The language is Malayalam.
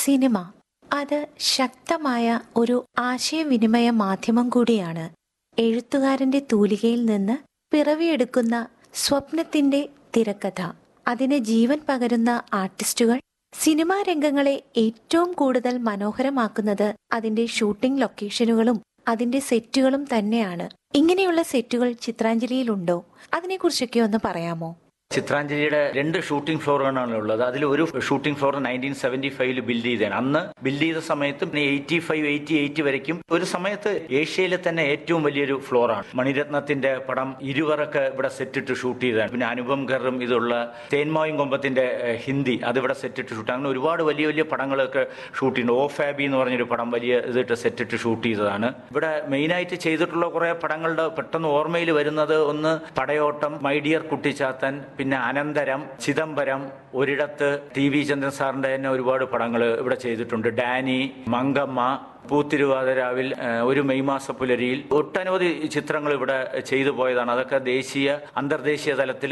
സിനിമ അത് ശക്തമായ ഒരു ആശയവിനിമയ മാധ്യമം കൂടിയാണ് എഴുത്തുകാരന്റെ തൂലികയിൽ നിന്ന് പിറവിയെടുക്കുന്ന സ്വപ്നത്തിന്റെ തിരക്കഥ അതിന് ജീവൻ പകരുന്ന ആർട്ടിസ്റ്റുകൾ സിനിമാ രംഗങ്ങളെ ഏറ്റവും കൂടുതൽ മനോഹരമാക്കുന്നത് അതിന്റെ ഷൂട്ടിംഗ് ലൊക്കേഷനുകളും അതിന്റെ സെറ്റുകളും തന്നെയാണ് ഇങ്ങനെയുള്ള സെറ്റുകൾ ചിത്രാഞ്ജലിയിലുണ്ടോ അതിനെക്കുറിച്ചൊക്കെ ഒന്ന് പറയാമോ ചിത്രാഞ്ജലിയുടെ രണ്ട് ഷൂട്ടിംഗ് ഫ്ലോറുകളാണ് ഉള്ളത് അതിൽ ഒരു ഷൂട്ടിംഗ് ഫ്ലോർ നയൻറ്റീൻ സെവന്റി ഫൈവില് ബിൽഡ് ചെയ്തതാണ് അന്ന് ബിൽഡ് ചെയ്ത സമയത്ത് പിന്നെ എയ്റ്റി ഫൈവ് എയ്റ്റി എയ്റ്റ് വരയ്ക്കും ഒരു സമയത്ത് ഏഷ്യയിലെ തന്നെ ഏറ്റവും വലിയൊരു ഫ്ലോറാണ് മണിരത്നത്തിന്റെ പടം ഇരുവറൊക്കെ ഇവിടെ സെറ്റിട്ട് ഷൂട്ട് ചെയ്തതാണ് പിന്നെ അനുപം ഖറും ഇതുള്ള തേന്മായും കൊമ്പത്തിന്റെ ഏഹ്, ഹിന്ദി അതിവിടെ സെറ്റിട്ട് ഷൂട്ട് അങ്ങനെ ഒരുപാട് വലിയ വലിയ പടങ്ങളൊക്കെ ഷൂട്ട് ചെയ്യുന്നുണ്ട് ഓ ഫാബി എന്ന് പറഞ്ഞൊരു പടം വലിയ ഇതിട്ട് സെറ്റിട്ട് ഷൂട്ട് ചെയ്തതാണ് ഇവിടെ മെയിനായിട്ട് ചെയ്തിട്ടുള്ള കുറെ പടങ്ങളുടെ പെട്ടെന്ന് ഓർമ്മയിൽ വരുന്നത് ഒന്ന് പടയോട്ടം മൈ ഡിയർ കുട്ടിച്ചാത്തൻ പിന്നെ അനന്തരം ചിദംബരം ഒരിടത്ത് ടി വി ചന്ദ്രൻ സാറിന്റെ തന്നെ ഒരുപാട് പടങ്ങൾ ഇവിടെ ചെയ്തിട്ടുണ്ട് ഡാനി മങ്കമ്മ പൂത്തിരുവാതിരാവിൽ ഏഹ്, ഒരു മെയ് മാസ പുലരിയിൽ ഒട്ടനവധി ചിത്രങ്ങൾ ഇവിടെ ചെയ്തു പോയതാണ് അതൊക്കെ ദേശീയ അന്തർദേശീയ തലത്തിൽ